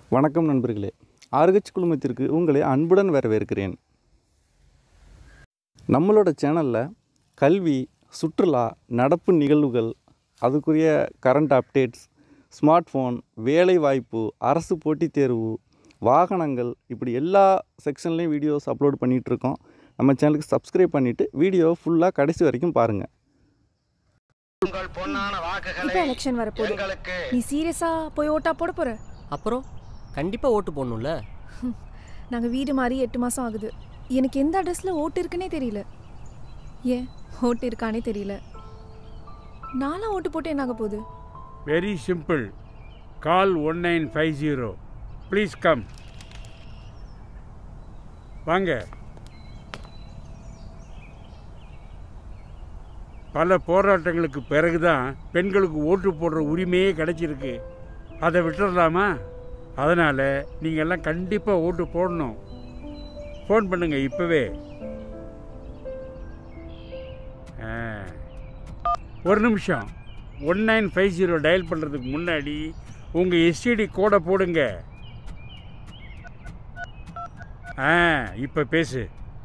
வணக்கம் நண்பர்களே ஆர்கச் குழுமத்திற்கு உங்களை அன்புடன் வரவேற்கிறேன் நம்மளோட சேனலில் கல்வி சுற்றுலா நடப்பு நிகழ்வுகள் அதுக்குரிய கரண்ட் அப்டேட்ஸ் ஸ்மார்ட் ஃபோன் வேலைவாய்ப்பு அரசு போட்டித் தேர்வு வாகனங்கள் இப்படி எல்லா செக்ஷன்லேயும் வீடியோஸ் அப்லோட் பண்ணிகிட்ருக்கோம் நம்ம சேனலுக்கு சப்ஸ்கிரைப் பண்ணிவிட்டு வீடியோ ஃபுல்லாக கடைசி வரைக்கும் பாருங்கள் உங்கள் பொன்னான வாக்குகளை இப்போ எலெக்ஷன் வரப்போகுது எங்களுக்கு நீ சீரியஸா போய் ஓட்டா போட போற அப்புறம் கண்டிப்பாக ஓட்டு போடணும்ல நாங்கள் வீடு மாறி எட்டு மாதம் ஆகுது எனக்கு எந்த அட்ரஸில் ஓட்டு இருக்குன்னே தெரியல ஏன் ஓட்டு இருக்கானே தெரியல நானும் ஓட்டு போட்டு என்ன ஆக போகுது very simple call one nine five zero please come வாங்க பல போராட்டங்களுக்கு பிறகு தான் பெண்களுக்கு ஓட்டு போடுற உரிமையே கிடைச்சிருக்கு அதை விட்டுறலாமா அதனால் நீங்கள் எல்லாம் கண்டிப்பாக ஓட்டு போடணும் ஃபோன் பண்ணுங்க இப்போவே ஆ ஒரு நிமிஷம் one nine five zero dial பண்ணுறதுக்கு முன்னாடி உங்கள் எஸ்டிடி கோடை போடுங்க ஆ இப்போ பேசு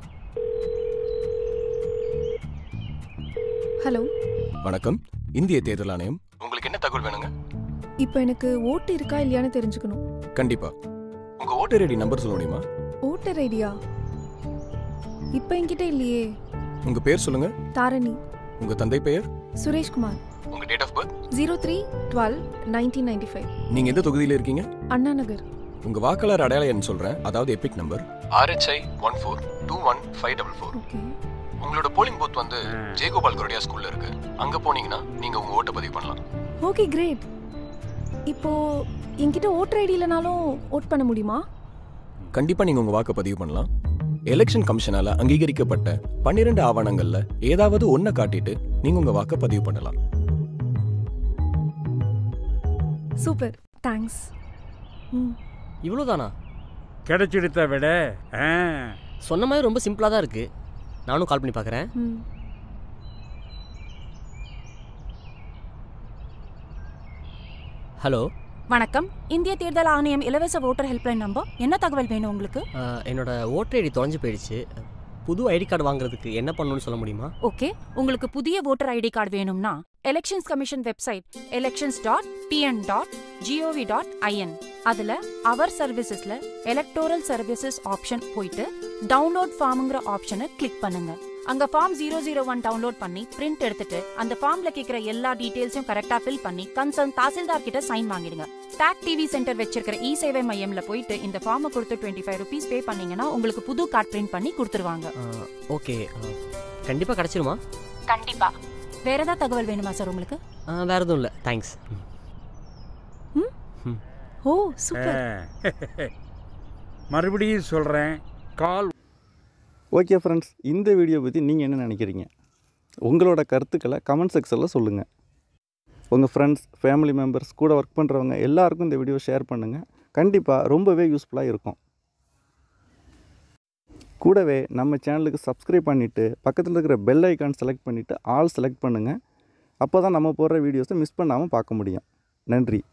ஹலோ வணக்கம் இந்திய தேர்தல் ஆணையம் உங்களுக்கு என்ன தகவல் வேணுங்க இப்போ எனக்கு ஓட்டு இருக்கா இல்லையான்னு தெரிஞ்சுக்கணும் கண்டிப்பா உங்க ஓட்டர் ஐடி நம்பர் சொல்ல முடியுமா ஓட்டர் ஐடியா இப்போ என்கிட்ட இல்லையே உங்க பேர் சொல்லுங்க தாரணி உங்க தந்தை பெயர் சுரேஷ்குமார் உங்க date of birth zero three twelve nineteen ninety five நீங்க எந்த தொகுதியில இருக்கீங்க அண்ணா நகர் உங்க வாக்காளர் அடையாள எண் சொல்றேன் அதாவது EPIC number RHI one four two one five double four okay உங்களோட போலிங் பூத் வந்து ஜெயகோபால் கொரடியா ஸ்கூல்ல இருக்கு அங்க போனீங்கன்னா நீங்க உங்க ஓட்டை பதிவு பண்ணலாம் ஓகே கிரேட் இப்போ என்கிட்ட ஓட்டர் ஐடி இல்லைனாலும் ஓட் பண்ண முடியுமா கண்டிப்பா நீங்க உங்க வாக்கை பதிவு பண்ணலாம் எலெக்ஷன் கமிஷனால அங்கீகரிக்கப்பட்ட பன்னிரெண்டு ஆவணங்கள்ல ஏதாவது ஒன்றை காட்டிட்டு நீங்க உங்க வாக்கை பதிவு பண்ணலாம் சூப்பர் தேங்க்ஸ் ம் இவ்வளோதானா கிடைச்சிடுத்த விட ஆ சொன்ன மாதிரி ரொம்ப சிம்பிளாக தான் இருக்குது நானும் கால் பண்ணி பார்க்குறேன் ம் ஹலோ வணக்கம் இந்திய தேர்தல் ஆணையம் இலவச ஓட்டர் ஹெல்ப்லைன் நம்பர் என்ன தகவல் வேணும் உங்களுக்கு என்னோட ஓட்டர் ஐடி தொலைஞ்சு போயிடுச்சு புது ஐடி கார்டு வாங்குறதுக்கு என்ன பண்ணணும்னு சொல்ல முடியுமா ஓகே உங்களுக்கு புதிய ஓட்டர் ஐடி கார்டு வேணும்னா elections commission website elections dot TN dot GOV dot IN அதுல அவர் சர்வீசஸ்ல எலக்டோரல் சர்வீசஸ் ஆப்ஷன் போயிட்டு டவுன்லோட் ஃபார்ம்ங்கிற ஆப்ஷனை கிளிக் பண்ணுங்க அங்க form zero zero one download பண்ணி பிரிண்ட் எடுத்துட்டு அந்த ஃபார்ம்ல கேக்குற எல்லா டீடைல்ஸையும் கரெக்டா ஃபில் பண்ணி கன்சர்ன் தாசில்தார் கிட்ட சைன் வாங்கிடுங்க டாக் டிவி சென்டர் வச்சிருக்கிற இ சேவை மையம்ல போயிட்டு இந்த ஃபார்மை கொடுத்து டுவெண்ட்டி ஃபைவ் ருபீஸ் பே பண்ணீங்கன்னா உங்களுக்கு புது கார்டு பிரிண்ட் பண்ணி கொடுத்துருவாங்க ஓகே கண்டிப்பாக கிடச்சிருமா கண்டிப்பா வேற ஏதாவது தகவல் வேணுமா சார் உங்களுக்கு வேற எதுவும் இல்லை தேங்க்ஸ் ஓ சூப்பர் ஆ. மறுபடியும் சொல்கிறேன் கால் ஓகே ஃப்ரெண்ட்ஸ் இந்த வீடியோ பற்றி நீங்கள் என்ன நினைக்கிறீங்க உங்களோட கருத்துக்களை கமெண்ட் செக்ஷனில் சொல்லுங்கள் உங்கள் ஃப்ரெண்ட்ஸ் ஃபேமிலி மெம்பர்ஸ் கூட ஒர்க் பண்ணுறவங்க எல்லாருக்கும் இந்த வீடியோ ஷேர் பண்ணுங்கள் கண்டிப்பாக ரொம்பவே யூஸ்ஃபுல்லாக இருக்கும் கூடவே நம்ம சேனலுக்கு சப்ஸ்கிரைப் பண்ணிவிட்டு பக்கத்தில் இருக்கிற பெல் ஐக்கான் செலக்ட் பண்ணிவிட்டு ஆல் செலக்ட் பண்ணுங்கள் அப்போ தான் நம்ம போடுற வீடியோஸை மிஸ் பண்ணாமல் பார்க்க முடியும் நன்றி